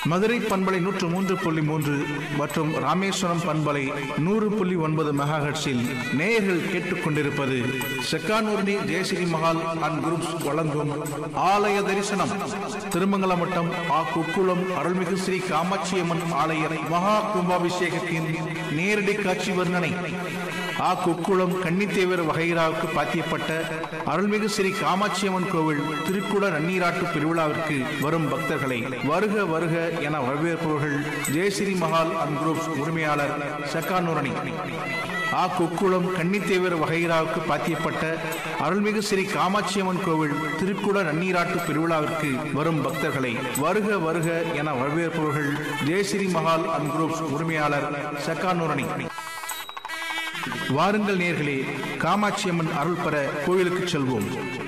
மதுரை பண்பலை நூற்று மூன்று புள்ளி மூன்று மற்றும் ராமேஸ்வரம் பண்பலை நூறு புள்ளி ஒன்பது மெகாஹெட்ஸில் நேயர்கள் கேட்டுக்கொண்டிருப்பது செக்கானூர்னி ஜெயஸ்ரீ மஹால் அண்ட் குரூப்ஸ் வழங்கும் ஆலய தரிசனம் திருமங்கலம் வட்டம் ஆ குக்குளம் அருள்மிகு ஸ்ரீ காமாட்சியம்மன் ஆலய மகா கும்பாபிஷேகத்தின் நேரடி காட்சி வர்ணனை ஆ குக்குளம் கன்னித்தேவர் வகைராவுக்கு பாத்தியப்பட்ட அருள்மிகு ஸ்ரீ காமாட்சியம்மன் கோவில் திருக்குட நன்னீராட்டு பெருவிழாவிற்கு வரும் பக்தர்களை வருக வருக என வரவேற்பவர்கள் ஜெயஸ்ரீ மஹால் அண்ட் குரூப்ஸ் உரிமையாளர் சக்கானூரணி ஆ குக்குளம் கன்னித்தேவர் வகைராவுக்கு பாத்தியப்பட்ட அருள்மிகு ஸ்ரீ காமாட்சியம்மன் கோவில் திருக்குட நன்னீராட்டு பெருவிழாவிற்கு வரும் பக்தர்களை வருக வருக என வரவேற்பவர்கள் ஜெயஸ்ரீ மஹால் அண்ட் குரூப்ஸ் உரிமையாளர் சக்கானூரணி வாருங்கள் நேர்களே காமாட்சியம்மன் அருள் பெற கோவிலுக்கு செல்வோம்